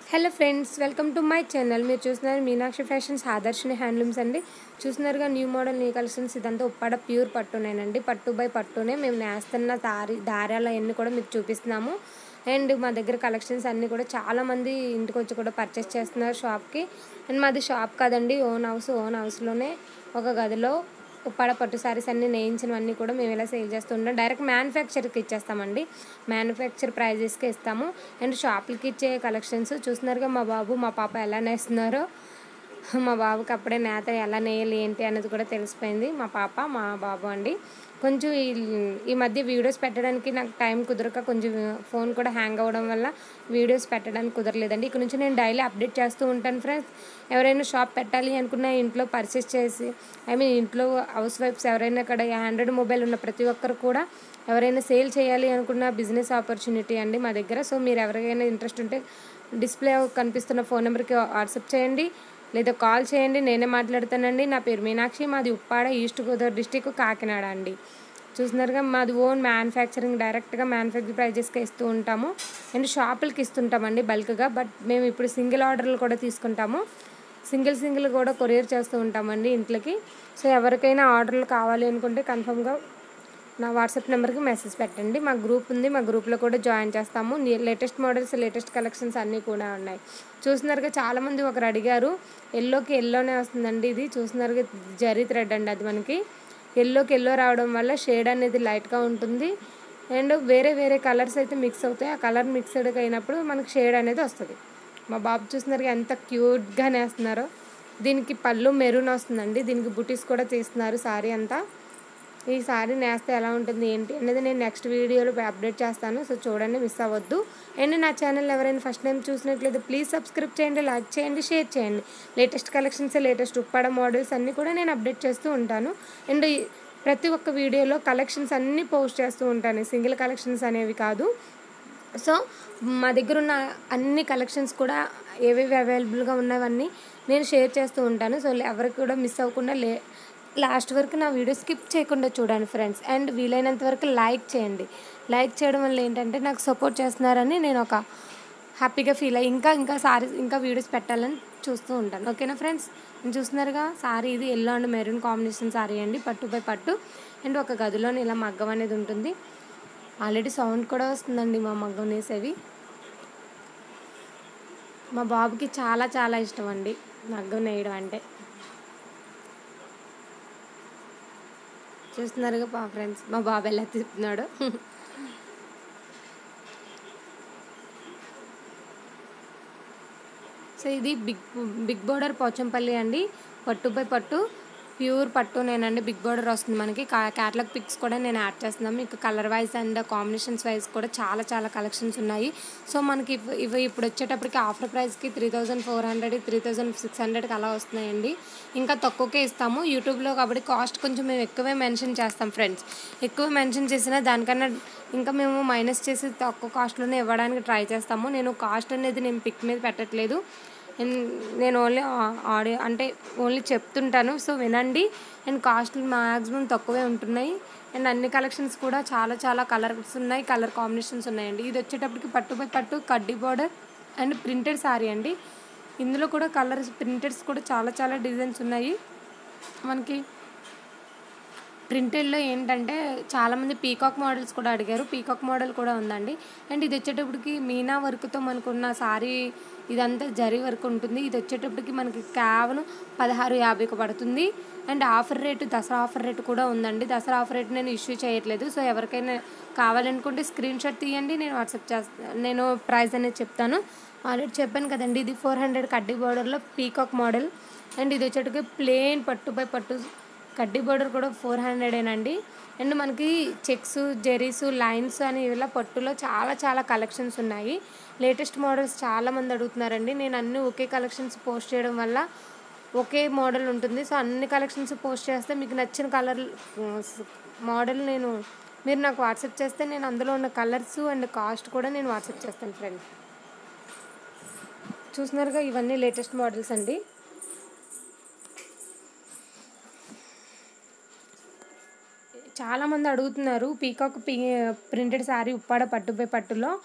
hello friends welcome to my channel మీరు చూస్తున్నారు Meenakshi fashions Adarshini handlooms అండి చూస్తున్నారుగా న్యూ మోడల్ న్యూ కలెక్షన్స్ ఇదంతా ఉప్పాడ ప్యూర్ పట్టునేనండి పట్టు బై పట్టునే మేము నేస్తున్న దారి దారాలు అవన్నీ కూడా మీకు చూపిస్తున్నాము అండ్ మా దగ్గర కలెక్షన్స్ అన్నీ కూడా చాలా మంది ఇంటికి వచ్చి కూడా పర్చేస్ చేస్తున్నారు షాప్కి అండ్ మాది షాప్ కాదండి ఓన్ హౌస్ ఓన్ హౌస్లోనే ఒక గదిలో ఉప్పాడ పట్టు సారీస్ అన్ని నేయించినవన్నీ కూడా మేము ఇలా సేల్ చేస్తూ ఉంటాం డైరెక్ట్ మ్యానుఫ్యాక్చర్కి ఇచ్చేస్తామండి మ్యానుఫ్యాక్చర్ ప్రైజెస్కి ఇస్తాము అండ్ షాపులకి ఇచ్చే కలెక్షన్స్ చూస్తున్నారుగా మా బాబు మా పాప ఎలా నేస్తున్నారో మా బాబుకి అప్పుడే నేత ఎలా నేయాలి ఏంటి అనేది కూడా తెలిసిపోయింది మా పాప మా బాబు అండి కొంచెం ఈ ఈ మధ్య వీడియోస్ పెట్టడానికి నాకు టైం కుదరక కొంచెం ఫోన్ కూడా హ్యాంగ్ అవ్వడం వల్ల వీడియోస్ పెట్టడానికి కుదరలేదండి ఇక్కడ నుంచి నేను డైలీ అప్డేట్ చేస్తూ ఉంటాను ఫ్రెండ్స్ ఎవరైనా షాప్ పెట్టాలి అనుకున్న ఇంట్లో పర్చేస్ చేసి ఐ మీన్ ఇంట్లో హౌస్ వైఫ్స్ ఎవరైనా అక్కడ ఆండ్రాయిడ్ మొబైల్ ఉన్న ప్రతి ఒక్కరు కూడా ఎవరైనా సేల్ చేయాలి అనుకున్న బిజినెస్ ఆపర్చునిటీ అండి మా దగ్గర సో మీరు ఎవరికైనా ఇంట్రెస్ట్ ఉంటే డిస్ప్లే కనిపిస్తున్న ఫోన్ నెంబర్కి వాట్సాప్ చేయండి లేదా కాల్ చేయండి నేనే మాట్లాడతానండి నా పేరు మీనాక్షి మాది ఉప్పాడ ఈస్ట్ గోదావరి డిస్టిక్ కాకినాడ అండి చూస్తున్నారుగా మాది ఓన్ మ్యానుఫ్యాక్చరింగ్ డైరెక్ట్గా మ్యానుఫ్యాక్చర్ ప్రైజెస్కి ఇస్తూ ఉంటాము అండ్ షాపులకి ఇస్తుంటామండి బల్క్గా బట్ మేము ఇప్పుడు సింగిల్ ఆర్డర్లు కూడా తీసుకుంటాము సింగిల్ సింగిల్ కూడా కొరియర్ చేస్తూ ఉంటామండి ఇంట్లోకి సో ఎవరికైనా ఆర్డర్లు కావాలి అనుకుంటే కన్ఫర్మ్గా నా వాట్సాప్ నెంబర్కి మెసేజ్ పెట్టండి మా గ్రూప్ ఉంది మా గ్రూప్లో కూడా జాయిన్ చేస్తాము లేటెస్ట్ మోడల్స్ లేటెస్ట్ కలెక్షన్స్ అన్నీ కూడా ఉన్నాయి చూస్తున్నారుగా చాలామంది ఒకరు అడిగారు ఎల్లోకి ఎల్లోనే వస్తుందండి ఇది చూస్తున్నారుగా జరీ థ్రెడ్ అండి అది మనకి ఎల్లోకి ఎల్లో రావడం వల్ల షేడ్ అనేది లైట్గా ఉంటుంది అండ్ వేరే వేరే కలర్స్ అయితే మిక్స్ అవుతాయి ఆ కలర్ మిక్స్డ్ అయినప్పుడు మనకి షేడ్ అనేది వస్తుంది మా బాబు చూస్తున్నారు ఎంత క్యూట్గా నేస్తున్నారో దీనికి పళ్ళు మెరూన్ వస్తుందండి దీనికి బుటీస్ కూడా తీస్తున్నారు సారీ అంతా ఈ సారీ నేస్తే ఎలా ఉంటుంది ఏంటి అనేది నేను నెక్స్ట్ వీడియోలో అప్డేట్ చేస్తాను సో చూడండి మిస్ అవ్వద్దు అండ్ నా ఛానల్ ఎవరైనా ఫస్ట్ టైం చూసినట్లయితే ప్లీజ్ సబ్స్క్రైబ్ చేయండి లైక్ చేయండి షేర్ చేయండి latest collections latest Uppada models అన్నీ కూడా నేను అప్డేట్ చేస్తూ ఉంటాను అండ్ ప్రతి ఒక్క వీడియోలో కలెక్షన్స్ అన్నీ పోస్ట్ చేస్తూ ఉంటాను సింగిల్ కలెక్షన్స్ అనేవి కాదు సో మా దగ్గర ఉన్న అన్ని కలెక్షన్స్ కూడా ఏవేవి అవైలబుల్గా ఉన్నవన్నీ నేను షేర్ చేస్తూ ఉంటాను సో ఎవరికి కూడా మిస్ అవ్వకుండా లే లాస్ట్ వరకు నా వీడియో స్కిప్ చేయకుండా చూడండి ఫ్రెండ్స్ అండ్ వీలైనంత వరకు లైక్ చేయండి లైక్ చేయడం వల్ల ఏంటంటే నాకు సపోర్ట్ చేస్తున్నారని నేను ఒక హ్యాపీగా ఫీల్ అయ్యి ఇంకా ఇంకా సారీ ఇంకా వీడియోస్ పెట్టాలని చూస్తూ ఉంటాను ఓకేనా ఫ్రెండ్స్ నేను చూస్తున్నారుగా సారీ ఇది yellow and maroon combination sari అండి పట్టు బై పట్టు అండ్ ఒక గదిలోని ఇలా మగ్గం అనేది ఉంటుంది ఆల్రెడీ సౌండ్ కూడా వస్తుందండి మా మగ్గం వేసేవి మా బాబుకి చాలా చాలా ఇష్టం అండి మగ్గం నేయడం అంటే చూస్తున్నారుగా మా ఫ్రెండ్స్ మా బాబు ఎలా తిప్పుతున్నాడు సో ఇది బిగ్ బిగ్ బోర్డర్ పోచంపల్లి అండి పట్టు బై పట్టు ప్యూర్ పట్టు నేనండి బిగ్ బోర్డర్ వస్తుంది మనకి క్యాటలాగ్ పిక్స్ కూడా నేను యాడ్ చేస్తున్నాను మీకు colour wise and combinations wise కూడా చాలా చాలా కలెక్షన్స్ ఉన్నాయి సో మనకి ఇవి ఇవి ఇప్పుడు వచ్చేటప్పటికి ఆఫర్ ప్రైస్కి three thousand four hundred three thousand six హండ్రెడ్కి అలా వస్తున్నాయండి ఇంకా తక్కువకే ఇస్తాము యూట్యూబ్లో కాబట్టి కాస్ట్ కొంచెం మేము ఎక్కువే మెన్షన్ చేస్తాం ఫ్రెండ్స్ ఎక్కువ మెన్షన్ చేసినా దానికన్నా ఇంకా మేము మైనస్ చేసి తక్కువ కాస్ట్లోనే ఇవ్వడానికి ట్రై చేస్తాము నేను కాస్ట్ అనేది నేను పిక్ మీద పెట్టట్లేదు నేను ఓన్లీ ఆడియో అంటే ఓన్లీ చెప్తుంటాను సో వినండి అండ్ కాస్ట్ మ్యాక్సిమం తక్కువే ఉంటున్నాయి అండ్ అన్ని కలెక్షన్స్ కూడా చాలా చాలా కలర్స్ ఉన్నాయి కలర్ కాంబినేషన్స్ ఉన్నాయండి ఇది వచ్చేటప్పటికి పట్టు బై పట్టు కడ్డీ బార్డర్ అండ్ ప్రింటెడ్ సారీ అండి ఇందులో కూడా కలర్స్ ప్రింటెడ్స్ కూడా చాలా చాలా డిజైన్స్ ఉన్నాయి మనకి ప్రింటెడ్లో ఏంటంటే చాలామంది పీకాక్ మోడల్స్ కూడా అడిగారు పీకాక్ మోడల్ కూడా ఉందండి అండ్ ఇది వచ్చేటప్పటికి మీనా వర్క్తో మనకున్న సారీ ఇదంతా జరీ వర్క్ ఉంటుంది ఇది వచ్చేటప్పటికి మనకి కేవలం పదహారు యాభైకి పడుతుంది and offer rate Dasara offer rate కూడా ఉందండి దసరా ఆఫర్ రేటు నేను ఇష్యూ చేయట్లేదు సో ఎవరికైనా కావాలనుకుంటే స్క్రీన్ షాట్ తీయండి నేను వాట్సాప్ చేస్తాను నేను ప్రైస్ అనేది చెప్తాను ఆల్రెడీ చెప్పాను కదండి ఇది ఫోర్ హండ్రెడ్ కడ్డీ బార్డర్లో పీకాక్ మోడల్ అండ్ ఇది వచ్చేటప్పటికి ప్లెయిన్ పట్టు బై పట్టు కడ్డీ బార్డర్ కూడా ఫోర్ హండ్రెడేనండి అండ్ మనకి చెక్స్ జెరీస్ లైన్స్ అని ఇలా పట్టులో చాలా చాలా కలెక్షన్స్ ఉన్నాయి లేటెస్ట్ మోడల్స్ చాలామంది అడుగుతున్నారండి నేను అన్ని ఒకే కలెక్షన్స్ పోస్ట్ చేయడం వల్ల ఒకే మోడల్ ఉంటుంది సో అన్ని కలెక్షన్స్ పోస్ట్ చేస్తే మీకు నచ్చిన కలర్ మోడల్ నేను మీరు నాకు వాట్సాప్ చేస్తే నేను అందులో ఉన్న కలర్స్ అండ్ కాస్ట్ కూడా నేను వాట్సాప్ చేస్తాను ఫ్రెండ్ చూస్తున్నారుగా ఇవన్నీ లేటెస్ట్ మోడల్స్ అండి చాలామంది అడుగుతున్నారు పీకాక్ పీ ప్రింటెడ్ శారీ ఉప్పాడ పట్టుపై పట్టులో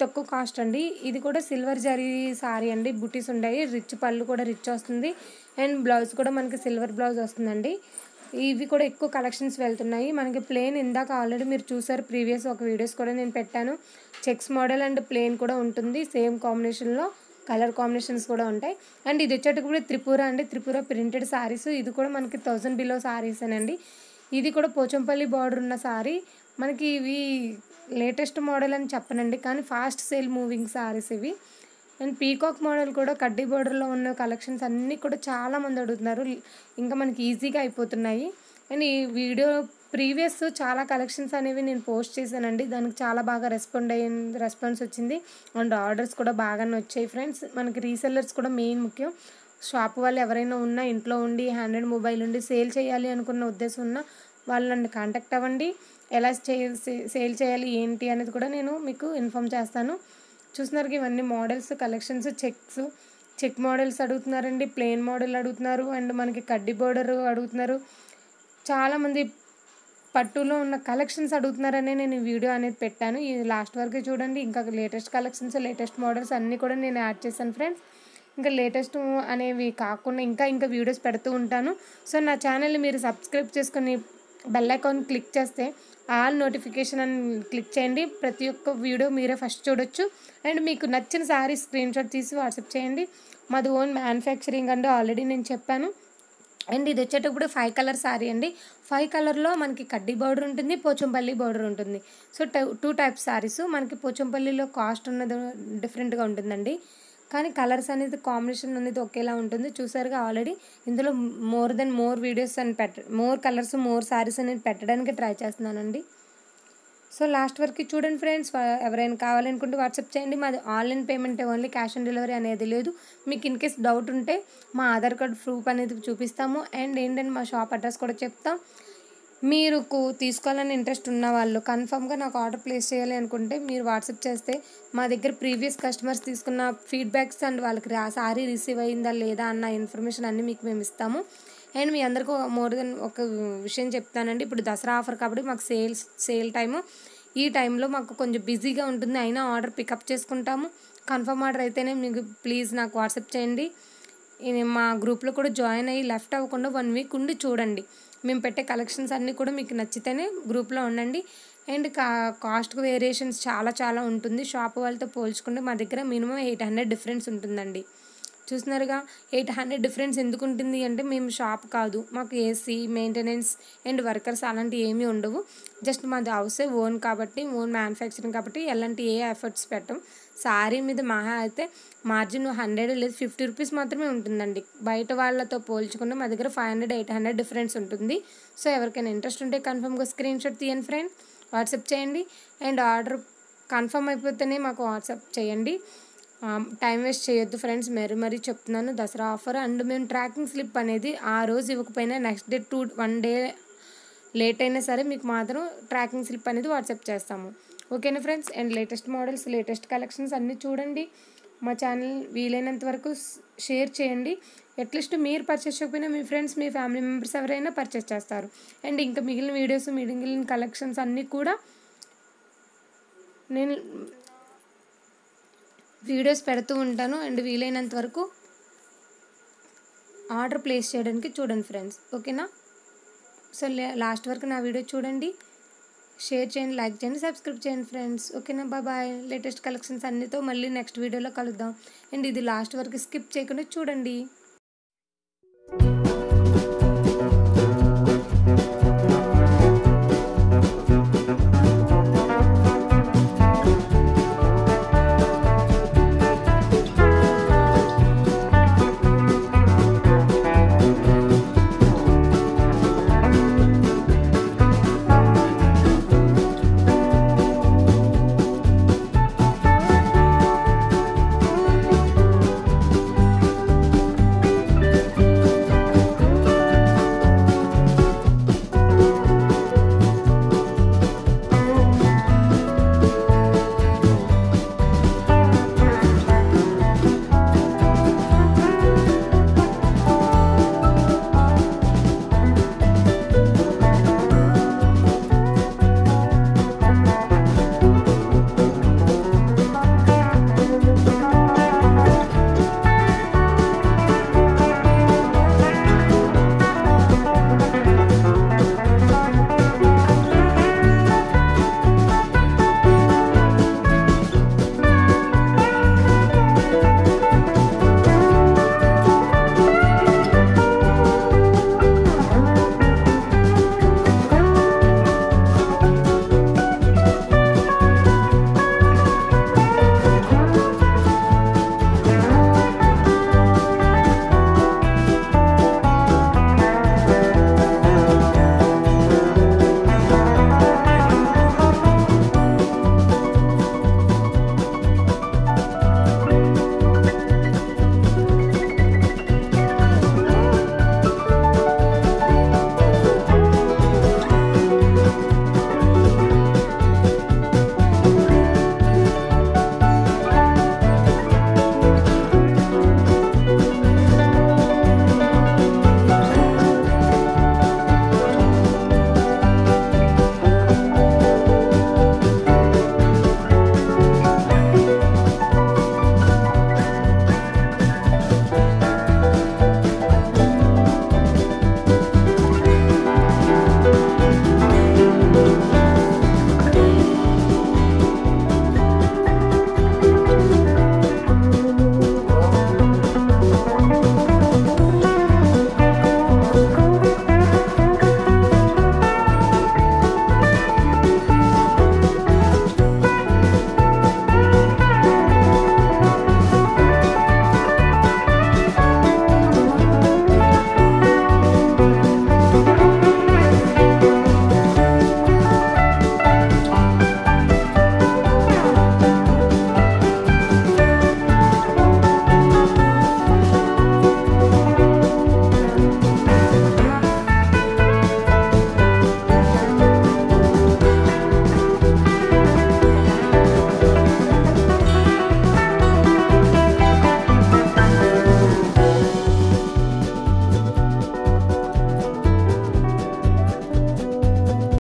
తక్కువ కాస్ట్ అండి ఇది కూడా సిల్వర్ జరీ సారీ అండి బుటీస్ ఉన్నాయి రిచ్ పళ్ళు కూడా రిచ్ వస్తుంది అండ్ బ్లౌజ్ కూడా మనకి సిల్వర్ బ్లౌజ్ వస్తుందండి ఇవి కూడా ఎక్కువ కలెక్షన్స్ వెళ్తున్నాయి మనకి ప్లేన్ ఇందాక ఆల్రెడీ మీరు చూసారు ప్రీవియస్ ఒక వీడియోస్ కూడా నేను పెట్టాను చెక్స్ మోడల్ అండ్ ప్లేన్ కూడా ఉంటుంది సేమ్ కాంబినేషన్లో కలర్ కాంబినేషన్స్ కూడా ఉంటాయి అండ్ ఇది వచ్చేటప్పుడు కూడా త్రిపుర అండి త్రిపుర ప్రింటెడ్ సారీస్ ఇది కూడా మనకి థౌజండ్ బిలో సారీసేనండి ఇది కూడా పోచంపల్లి బార్డర్ ఉన్న సారీ మనకి ఇవి లేటెస్ట్ మోడల్ అని చెప్పనండి కానీ ఫాస్ట్ సేల్ మూవింగ్ సారీస్ ఇవి అండ్ పీకాక్ మోడల్ కూడా కడ్డీ బోర్డర్లో ఉన్న కలెక్షన్స్ అన్నీ కూడా చాలా మంది అడుగుతున్నారు ఇంకా మనకి ఈజీగా అయిపోతున్నాయి అండ్ ఈ వీడియో ప్రీవియస్ చాలా కలెక్షన్స్ అనేవి నేను పోస్ట్ చేశానండి దానికి చాలా బాగా రెస్పాండ్ అయ్యింది రెస్పాన్స్ వచ్చింది అండ్ ఆర్డర్స్ కూడా బాగానే వచ్చాయి ఫ్రెండ్స్ మనకి రీసెల్లర్స్ కూడా మెయిన్ ముఖ్యం షాప్ వాళ్ళు ఎవరైనా ఉన్నా ఇంట్లో ఉండి హ్యాండ్రెడ్ మొబైల్ ఉండి సేల్ చేయాలి అనుకున్న ఉద్దేశం ఉన్న వాళ్ళని కాంటాక్ట్ అవ్వండి ఎలా చే సేల్ చేయాలి ఏంటి అనేది కూడా నేను మీకు ఇన్ఫామ్ చేస్తాను చూస్తున్నారు ఇవన్నీ models collections checks check models అడుగుతున్నారండి ప్లెయిన్ మోడల్ అడుగుతున్నారు అండ్ మనకి కడ్డీ బోర్డర్ అడుగుతున్నారు చాలామంది పట్టులో ఉన్న కలెక్షన్స్ అడుగుతున్నారనే నేను ఈ వీడియో అనేది పెట్టాను ఇది లాస్ట్ వరకు చూడండి ఇంకా లేటెస్ట్ కలెక్షన్స్ లేటెస్ట్ మోడల్స్ అన్నీ కూడా నేను యాడ్ చేశాను ఫ్రెండ్స్ ఇంకా లేటెస్ట్ అనేవి కాకుండా ఇంకా ఇంకా వీడియోస్ పెడుతూ ఉంటాను సో నా ఛానల్ని మీరు సబ్స్క్రైబ్ చేసుకొని బెల్ ఐకాన్ క్లిక్ చేస్తే ఆల్ నోటిఫికేషన్ అని క్లిక్ చేయండి ప్రతి ఒక్క వీడియో మీరే ఫస్ట్ చూడొచ్చు అండ్ మీకు నచ్చిన శారీ స్క్రీన్ షాట్ తీసి వాట్సాప్ చేయండి మాది ఓన్ మ్యానుఫ్యాక్చరింగ్ అండి ఆల్రెడీ నేను చెప్పాను అండ్ ఇది వచ్చేటప్పుడు ఫైవ్ కలర్ శారీ అండి ఫైవ్ కలర్లో మనకి కడ్డీ బోర్డర్ ఉంటుంది పోచంపల్లి బోర్డర్ ఉంటుంది సో టూ టైప్స్ శారీస్ మనకి పోచంపల్లిలో కాస్ట్ ఉన్నది డిఫరెంట్గా ఉంటుందండి కానీ కలర్స్ అనేది కాంబినేషన్ అనేది ఒకేలా ఉంటుంది చూసారుగా ఆల్రెడీ ఇందులో మోర్ దెన్ మోర్ వీడియోస్ అని పెట్ట మోర్ కలర్స్ మోర్ శారీస్ అనేది పెట్టడానికి ట్రై చేస్తున్నానండి సో లాస్ట్ వరకు చూడండి ఫ్రెండ్స్ ఎవరైనా కావాలనుకుంటే వాట్సాప్ చేయండి మాది online payment only cash on delivery అనేది లేదు మీకు ఇన్ కేస్ డౌట్ ఉంటే మా ఆధార్ కార్డ్ ప్రూఫ్ అనేది చూపిస్తాము అండ్ ఏంటంటే మా షాప్ అడ్రస్ కూడా చెప్తాం మీరు తీసుకోవాలని ఇంట్రెస్ట్ ఉన్న వాళ్ళు కన్ఫామ్గా నాకు ఆర్డర్ ప్లేస్ చేయాలి అనుకుంటే మీరు వాట్సాప్ చేస్తే మా దగ్గర ప్రీవియస్ కస్టమర్స్ తీసుకున్న ఫీడ్బ్యాక్స్ అండ్ వాళ్ళకి ఆ సారీ రిసీవ్ అయిందా లేదా అన్న ఇన్ఫర్మేషన్ అన్నీ మీకు మేము ఇస్తాము అండ్ మీ అందరికీ మోర్ దెన్ ఒక విషయం చెప్తానండి ఇప్పుడు దసరా ఆఫర్ కాబట్టి మాకు సేల్స్ సేల్ టైము ఈ టైంలో మాకు కొంచెం బిజీగా ఉంటుంది అయినా ఆర్డర్ పికప్ చేసుకుంటాము కన్ఫర్మ్ ఆర్డర్ అయితేనే మీకు ప్లీజ్ నాకు వాట్సాప్ చేయండి మా గ్రూప్లో కూడా జాయిన్ అయ్యి లెఫ్ట్ అవ్వకుండా వన్ వీక్ ఉండి చూడండి మేము పెట్టే కలెక్షన్స్ అన్నీ కూడా మీకు నచ్చితేనే గ్రూప్లో ఉండండి అండ్ కా కాస్ట్ వేరియేషన్స్ చాలా చాలా ఉంటుంది షాప్ వాళ్ళతో పోల్చుకుంటే మా దగ్గర మినిమం ఎయిట్ హండ్రెడ్ డిఫరెన్స్ ఉంటుందండి చూస్తున్నారుగా ఎయిట్ హండ్రెడ్ డిఫరెన్స్ ఎందుకు ఉంటుంది అంటే మేము షాప్ కాదు మాకు ఏసీ మెయింటెనెన్స్ అండ్ వర్కర్స్ అలాంటివి ఏమీ ఉండవు జస్ట్ మాది హౌసే ఓన్ కాబట్టి ఓన్ మ్యానుఫ్యాక్చరింగ్ కాబట్టి ఎలాంటి ఏ ఎఫర్ట్స్ పెట్టం సారీ మీద మహా అయితే మార్జిన్ హండ్రెడ్ లేదు ఫిఫ్టీ రూపీస్ మాత్రమే ఉంటుందండి బయట వాళ్ళతో పోల్చుకుంటే మా దగ్గర five hundred eight hundred difference ఉంటుంది సో ఎవరికైనా ఇంట్రెస్ట్ ఉంటే కన్ఫర్మ్గా స్క్రీన్ షాట్ తీయండి ఫ్రెండ్ వాట్సాప్ చేయండి అండ్ ఆర్డర్ కన్ఫర్మ్ అయిపోతేనే మాకు వాట్సాప్ చేయండి టైం వేస్ట్ చేయొద్దు ఫ్రెండ్స్ మరీ మరీ చెప్తున్నాను దసరా ఆఫర్ అండ్ మేము ట్రాకింగ్ స్లిప్ అనేది ఆ రోజు ఇవ్వకపోయినా next day two one day late అయినా సరే మీకు మాత్రం ట్రాకింగ్ స్లిప్ అనేది వాట్సాప్ చేస్తాము ఓకేనా friends and latest models latest collections అన్నీ చూడండి మా ఛానల్ వీలైనంత వరకు షేర్ చేయండి అట్లీస్ట్ మీరు పర్చేస్ చేయకపోయినా మీ ఫ్రెండ్స్ మీ ఫ్యామిలీ మెంబర్స్ ఎవరైనా పర్చేస్ చేస్తారు అండ్ ఇంకా మిగిలిన వీడియోస్ మిగిలిన కలెక్షన్స్ అన్నీ కూడా నేను వీడియోస్ పెడుతూ ఉంటాను అండ్ వీలైనంత వరకు ఆర్డర్ ప్లేస్ చేయడానికి చూడండి ఫ్రెండ్స్ ఓకేనా సో లాస్ట్ వరకు నా వీడియో చూడండి షేర్ చేయండి లైక్ చేయండి సబ్స్క్రైబ్ చేయండి ఫ్రెండ్స్ ఓకేనా బాయ్ బాయ్ లేటెస్ట్ కలెక్షన్స్ అన్నితో మళ్ళీ నెక్స్ట్ వీడియోలో కలుద్దాం అండ్ ఇది లాస్ట్ వరకు స్కిప్ చేయకుండా చూడండి